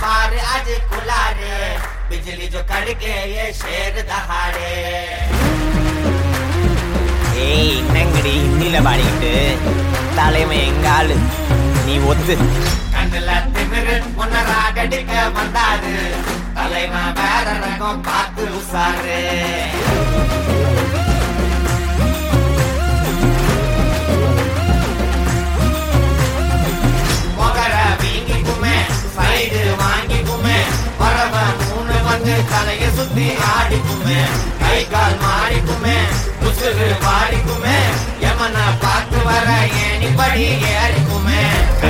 बार आज कुलारे बिजली जो कड़के ये शेर दहाड़े ஏய் என்னங்கடி ஹிந்தியில பாடிக்கிட்டு தலைமை எங்க ஆளு நீ ஒத்து கண்ணுல திமிரு உன்ன ராகடிக்க வந்தாரு தலைவன் வேற ரகம் பார்த்து உசாரு முகர வீங்கிக்குமே சைடு வாங்கிக்குமே வரவன் மூணு வந்து தலைய சுத்தி ஆடிக்குமே கை கால் மாறிக்குமே உசுறு வாடிக்குமே எமனை பார்த்து வர ஏணிப்படி ஏறிக்குமே